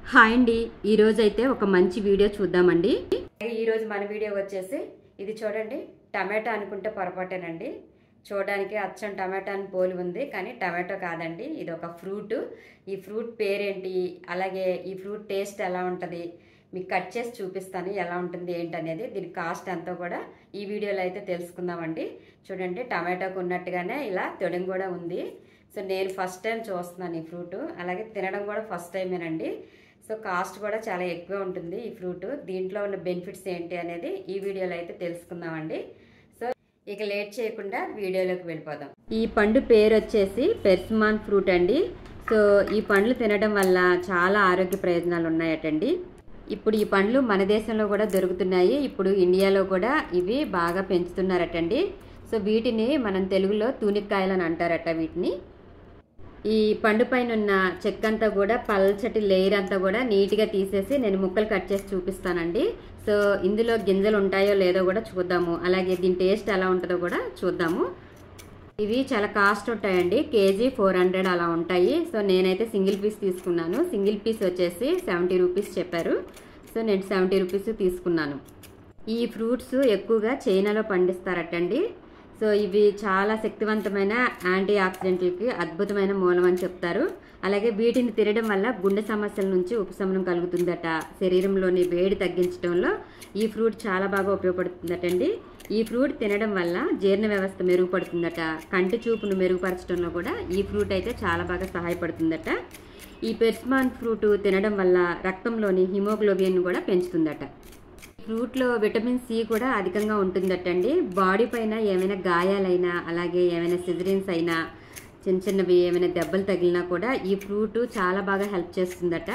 hi అండి ఈరోజు అయితే ఒక మంచి వీడియో చూద్దామండి ఈరోజు మన వీడియో వచ్చేసి ఇది చూడండి టమాటా అనుకుంటే పొరపాటేనండి చూడడానికి అచ్చం టమాటా అని పోలి ఉంది కానీ టమాటో కాదండి ఇది ఒక ఫ్రూట్ ఈ ఫ్రూట్ పేరేంటి అలాగే ఈ ఫ్రూట్ టేస్ట్ ఎలా ఉంటుంది మీకు కట్ చేసి చూపిస్తాను ఎలా ఉంటుంది ఏంటనేది దీని కాస్ట్ ఎంతో కూడా ఈ వీడియోలో అయితే తెలుసుకుందామండి చూడండి టమాటోకు ఉన్నట్టుగానే ఇలా తొడం కూడా ఉంది సో నేను ఫస్ట్ టైం చూస్తున్నాను ఈ ఫ్రూట్ అలాగే తినడం కూడా ఫస్ట్ టైమేనండి సో కాస్ట్ కూడా చాలా ఎక్కువ ఉంటుంది ఈ ఫ్రూట్ దీంట్లో ఉన్న బెనిఫిట్స్ ఏంటి అనేది ఈ వీడియోలో అయితే తెలుసుకుందామండి సో ఇక లేట్ చేయకుండా వీడియోలోకి వెళ్ళిపోదాం ఈ పండు పేరు వచ్చేసి పెర్స్మాన్ ఫ్రూట్ అండి సో ఈ పండ్లు తినడం వల్ల చాలా ఆరోగ్య ప్రయోజనాలు ఉన్నాయటండి ఇప్పుడు ఈ పండ్లు మన దేశంలో కూడా దొరుకుతున్నాయి ఇప్పుడు ఇండియాలో కూడా ఇవి బాగా పెంచుతున్నారటండి సో వీటిని మనం తెలుగులో తూనిక్కాయలు అని అంటారట వీటిని ఈ పండు పైన ఉన్న చెక్క అంతా కూడా పల్చటి లేయర్ అంతా కూడా నీట్గా తీసేసి నేను ముక్కలు కట్ చేసి చూపిస్తానండి సో ఇందులో గింజలు ఉంటాయో లేదో కూడా చూద్దాము అలాగే దీని టేస్ట్ ఎలా ఉంటుందో కూడా చూద్దాము ఇవి చాలా కాస్ట్ ఉంటాయండి కేజీ ఫోర్ హండ్రెడ్ అలా ఉంటాయి సో నేనైతే సింగిల్ పీస్ తీసుకున్నాను సింగిల్ పీస్ వచ్చేసి సెవెంటీ రూపీస్ చెప్పారు సో నేను సెవెంటీ రూపీస్ తీసుకున్నాను ఈ ఫ్రూట్స్ ఎక్కువగా చైనాలో పండిస్తారటండి సో ఇవి చాలా శక్తివంతమైన యాంటీ ఆక్సిడెంట్లకి అద్భుతమైన మూలం అని చెప్తారు అలాగే వీటిని తినడం వల్ల గుండె సమస్యల నుంచి ఉపశమనం కలుగుతుందట శరీరంలోని వేడి తగ్గించడంలో ఈ ఫ్రూట్ చాలా బాగా ఉపయోగపడుతుందటండి ఈ ఫ్రూట్ తినడం వల్ల జీర్ణ వ్యవస్థ మెరుగుపడుతుందట కంటి చూపును మెరుగుపరచడంలో కూడా ఈ ఫ్రూట్ అయితే చాలా బాగా సహాయపడుతుందట ఈ పెర్స్మాన్ ఫ్రూట్ తినడం వల్ల రక్తంలోని హిమోగ్లోబిన్ కూడా పెంచుతుందట ఫ్రూట్లో విటమిన్ సి కూడా అధికంగా ఉంటుందటండి బాడీ పైన ఏమైనా గాయాలైనా అలాగే ఏమైనా సిజరీన్స్ అయినా చిన్న చిన్నవి ఏమైనా దెబ్బలు తగిలినా కూడా ఈ ఫ్రూట్ చాలా బాగా హెల్ప్ చేస్తుందట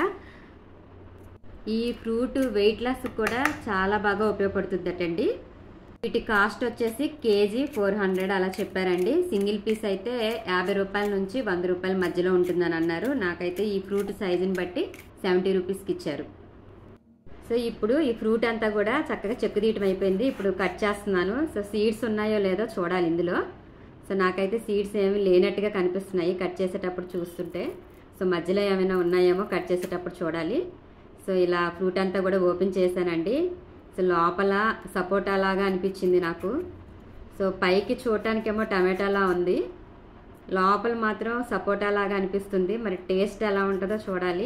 ఈ ఫ్రూట్ వెయిట్ లాస్ కూడా చాలా బాగా ఉపయోగపడుతుందటండి వీటి కాస్ట్ వచ్చేసి కేజీ ఫోర్ హండ్రెడ్ అలా చెప్పారండి సింగిల్ పీస్ అయితే యాభై రూపాయల నుంచి వంద రూపాయల మధ్యలో ఉంటుందని అన్నారు నాకైతే ఈ ఫ్రూట్ సైజుని బట్టి సెవెంటీ రూపీస్కి ఇచ్చారు సో ఇప్పుడు ఈ ఫ్రూట్ అంతా కూడా చక్కగా చెక్కు తీయటం అయిపోయింది ఇప్పుడు కట్ చేస్తున్నాను సో సీడ్స్ ఉన్నాయో లేదో చూడాలి ఇందులో సో నాకైతే సీడ్స్ ఏమి లేనట్టుగా కనిపిస్తున్నాయి కట్ చేసేటప్పుడు చూస్తుంటే సో మధ్యలో ఏమైనా ఉన్నాయేమో కట్ చేసేటప్పుడు చూడాలి సో ఇలా ఫ్రూట్ అంతా కూడా ఓపెన్ చేశానండి సో లోపల సపోటా లాగా అనిపించింది నాకు సో పైకి చూడటానికేమో టమాటాలా ఉంది లోపల మాత్రం సపోటా లాగా అనిపిస్తుంది మరి టేస్ట్ ఎలా ఉంటుందో చూడాలి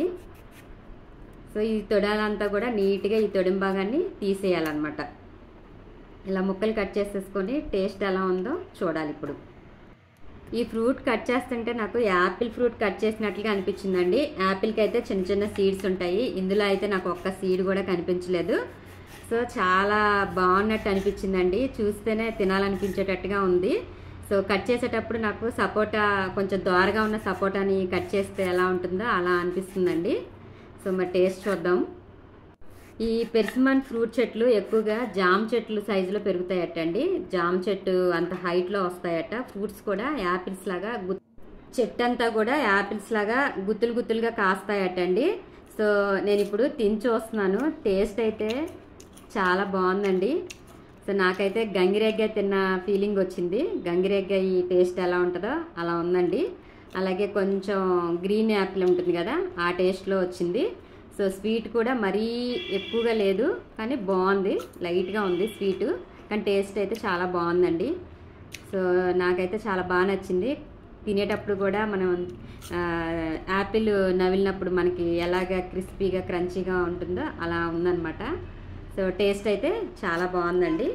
సో ఈ తొడాలంతా కూడా నీట్గా ఈ తొడిం భాగాన్ని తీసేయాలన్నమాట ఇలా ముక్కలు కట్ చేసేసుకొని టేస్ట్ ఎలా ఉందో చూడాలి ఇప్పుడు ఈ ఫ్రూట్ కట్ చేస్తుంటే నాకు యాపిల్ ఫ్రూట్ కట్ చేసినట్లుగా అనిపించిందండి యాపిల్కి అయితే చిన్న చిన్న సీడ్స్ ఉంటాయి ఇందులో అయితే నాకు ఒక్క సీడ్ కూడా కనిపించలేదు సో చాలా బాగున్నట్టు అనిపించిందండి చూస్తేనే తినాలనిపించేటట్టుగా ఉంది సో కట్ చేసేటప్పుడు నాకు సపోటా కొంచెం దోరగా ఉన్న సపోటాని కట్ చేస్తే ఎలా ఉంటుందో అలా అనిపిస్తుందండి సో మరి టేస్ట్ చూద్దాం ఈ పెర్సిమన్ ఫ్రూట్ చెట్లు ఎక్కువగా జామ్ చెట్లు సైజులో పెరుగుతాయట అండి జామ్ చెట్టు అంత హైట్లో వస్తాయట ఫ్రూట్స్ కూడా యాపిల్స్ లాగా చెట్టు అంతా కూడా యాపిల్స్ లాగా గుత్తులు గుత్తులుగా కాస్తాయట అండి సో నేను ఇప్పుడు తిని చూస్తున్నాను టేస్ట్ అయితే చాలా బాగుందండి సో నాకైతే గంగిరెగ్గ తిన్న ఫీలింగ్ వచ్చింది గంగిరెగ్గ ఈ టేస్ట్ ఎలా ఉంటుందో అలా ఉందండి అలాగే కొంచెం గ్రీన్ యాపిల్ ఉంటుంది కదా ఆ టేస్ట్లో వచ్చింది సో స్వీట్ కూడా మరీ ఎక్కువగా లేదు కానీ బాగుంది లైట్గా ఉంది స్వీటు కానీ టేస్ట్ అయితే చాలా బాగుందండి సో నాకైతే చాలా బాగా నచ్చింది తినేటప్పుడు కూడా మనం యాపిల్ నవిలినప్పుడు మనకి ఎలాగ క్రిస్పీగా క్రంచీగా ఉంటుందో అలా ఉందన్నమాట సో టేస్ట్ అయితే చాలా బాగుందండి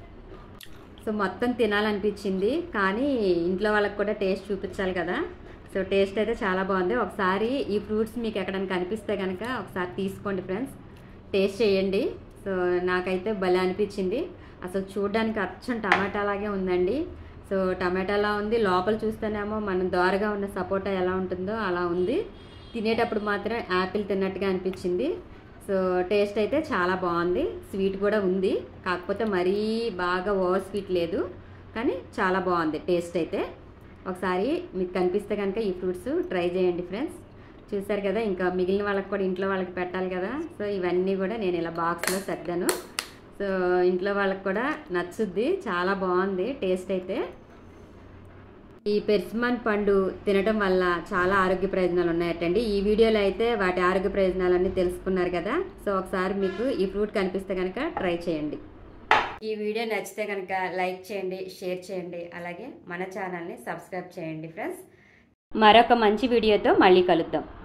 సో మొత్తం తినాలనిపించింది కానీ ఇంట్లో వాళ్ళకి కూడా టేస్ట్ చూపించాలి కదా సో టేస్ట్ అయితే చాలా బాగుంది ఒకసారి ఈ ఫ్రూట్స్ మీకు ఎక్కడైనా కనిపిస్తే కనుక ఒకసారి తీసుకోండి ఫ్రెండ్స్ టేస్ట్ చేయండి సో నాకైతే భలే అనిపించింది అసలు చూడడానికి అచ్చం టమాటా లాగే ఉందండి సో టమాటాలా ఉంది లోపల చూస్తేనేమో మనం దోరగా ఉన్న సపోటా ఎలా ఉంటుందో అలా ఉంది తినేటప్పుడు మాత్రం యాపిల్ తిన్నట్టుగా అనిపించింది సో టేస్ట్ అయితే చాలా బాగుంది స్వీట్ కూడా ఉంది కాకపోతే మరీ బాగా ఓవర్ స్వీట్ లేదు కానీ చాలా బాగుంది టేస్ట్ అయితే ఒకసారి మీకు కనిపిస్తే కనుక ఈ ఫ్రూట్స్ ట్రై చేయండి ఫ్రెండ్స్ చూసారు కదా ఇంకా మిగిలిన వాళ్ళకి కూడా ఇంట్లో వాళ్ళకి పెట్టాలి కదా సో ఇవన్నీ కూడా నేను ఇలా బాక్స్లో సర్దాను సో ఇంట్లో వాళ్ళకి కూడా నచ్చుద్ది చాలా బాగుంది టేస్ట్ అయితే ఈ పెర్సిమన్ పండు తినడం వల్ల చాలా ఆరోగ్య ప్రయోజనాలు ఉన్నాయటండి ఈ వీడియోలో అయితే వాటి ఆరోగ్య ప్రయోజనాలన్నీ తెలుసుకున్నారు కదా సో ఒకసారి మీకు ఈ ఫ్రూట్ కనిపిస్తే కనుక ట్రై చేయండి ఈ వీడియో నచ్చితే కనుక లైక్ చేయండి షేర్ చేయండి అలాగే మన ఛానల్ని సబ్స్క్రైబ్ చేయండి ఫ్రెండ్స్ మరొక మంచి వీడియోతో మళ్ళీ కలుద్దాం